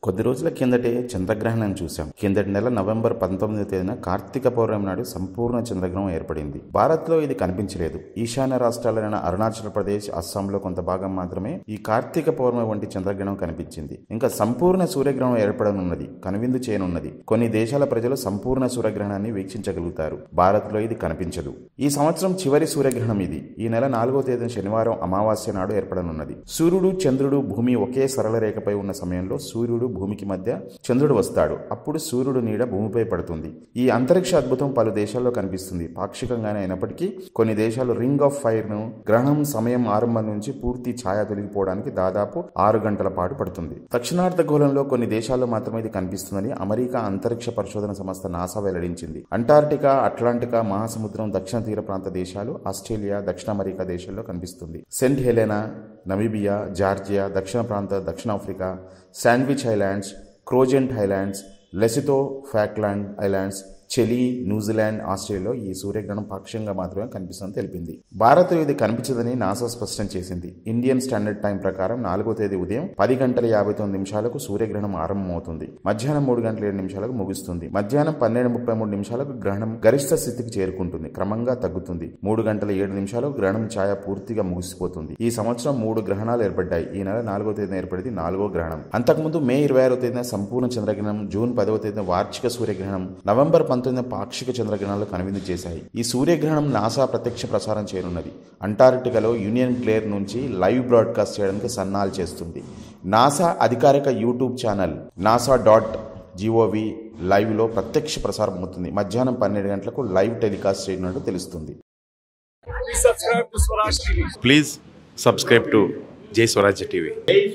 కొద్ది రోజుల కిందటే చంద్రగ్రహణం చూశాం కిందటి నెల నవంబర్ పంతొమ్మిదవ తేదీన కార్తీక పౌర్ణమి నాడు సంపూర్ణ చంద్రగ్రహణం ఏర్పడింది భారత్లో ఇది కనిపించలేదు ఈశాన్య రాష్ట్రాలైన అరుణాచల్ ప్రదేశ్ అస్సాంలో కొంత భాగం మాత్రమే ఈ కార్తీక పౌర్ణమి వంటి చంద్రగ్రహణం కనిపించింది ఇంకా సంపూర్ణ సూర్యగ్రహణం ఏర్పడనున్నది కనువిందు చేయనున్నది కొన్ని దేశాల ప్రజలు సంపూర్ణ సూర్యగ్రహణాన్ని వీక్షించగలుగుతారు భారత్లో ఇది కనిపించదు ఈ సంవత్సరం చివరి సూర్యగ్రహణం ఇది ఈ నెల నాలుగో తేదీన శనివారం అమావాస్య నాడు ఏర్పడనున్నది సూర్యుడు చంద్రుడు భూమి ఒకే సరళ రేఖపై ఉన్న సమయంలో సూర్యుడు భూమికి మధ్య చంద్రుడు వస్తాడు అప్పుడు సూర్యుడు నీడ భూమిపై పడుతుంది ఈ అంతరిక్ష అద్భుతం పలు దేశాల్లో కనిపిస్తుంది పాక్షికంగానే అయినప్పటికీ కొన్ని దేశాలు రింగ్ ఆఫ్ ఫైర్ ను గ్రహణం సమయం ఆరంభం నుంచి పూర్తి ఛాయ తొలగిపోవడానికి దాదాపు ఆరు గంటల పాటు పడుతుంది దక్షిణార్ధగోళంలో కొన్ని దేశాల్లో మాత్రమే ఇది కనిపిస్తుందని అమెరికా అంతరిక్ష పరిశోధన సంస్థ నాసా వెల్లడించింది అంటార్టికా అట్లాంటికా మహాసముద్రం దక్షిణ తీర ప్రాంత దేశాలు ఆస్ట్రేలియా దక్షిణ అమెరికా దేశాల్లో కనిపిస్తుంది సెంట్ హెలెనా నమీబియా జార్జియా దక్షిణ ప్రాంత దక్షిణాఫ్రికా sandwich islands Crozet islands Lesotho Falkland islands Chile New Zealand ఆస్ట్రేలియాలో ఈ సూర్యగ్రహణం పాక్షికంగా మాత్రమే కనిపిస్తుందని తెలిపింది భారత్ ఇది కనిపించదని నాసా స్పష్టం చేసింది ఇండియన్ స్టాండర్డ్ టైం ప్రకారం నాలుగో తేదీ ఉదయం పది గంటల యాభై తొమ్మిది నిమిషాలకు సూర్యగ్రహణం ఆరంభమవుతుంది మధ్యాహ్నం మూడు గంటల ఏడు నిమిషాలకు ముగుస్తుంది మధ్యాహ్నం పన్నెండు ముప్పై మూడు నిమిషాలకు గ్రహణం గరిష్ట స్థితికి చేరుకుంటుంది క్రమంగా తగ్గుతుంది మూడు గంటల ఏడు నిమిషాలకు గ్రహణం ఛాయ పూర్తిగా ముగిసిపోతుంది ఈ సంవత్సరం మూడు గ్రహణాలు ఏర్పడ్డాయి ఈ నెల నాలుగో తేదీన ఏర్పడింది నాలుగో గ్రహణం అంతకుముందు మే ఇరవై ఆరో తేదీన సంపూర్ణ చంద్రగ్రహణం జూన్ పదవ తేదీన వార్షిక సూర్యగ్రహణం నవంబర్ పంతొమ్మిది పాక్షిక చంద్రగ్రహణాలు కనువిందు చేశాయి ఈ సూర్యగ్రహణం నాసా ప్రత్యక్ష ప్రసారం చేయనున్నది అంటార్క్టికాలో యూనియన్ క్లేర్ నుంచి లైవ్ బ్రాడ్కాస్ట్ చేయడానికి సన్నాహాలు చేస్తుంది నాసా అధికారిక YouTube channel NASA dot GOV లైవ్లో ప్రత్యక్ష ప్రసారం అవుతుంది మధ్యాహ్నం పన్నెండు గంటలకు లైవ్ టెలికాస్ట్ చేయనున్నట్టు తెలుస్తుంది Please subscribe to Swaraj TV. Please subscribe to Jai Swarajya TV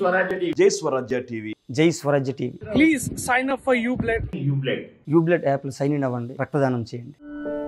Jai Swarajya TV Jai Swarajya TV Please sign up for UBLED. యూబ్లెట్ యాప్లో సైన్ ఇన్ అవ్వండి రక్తదానం చేయండి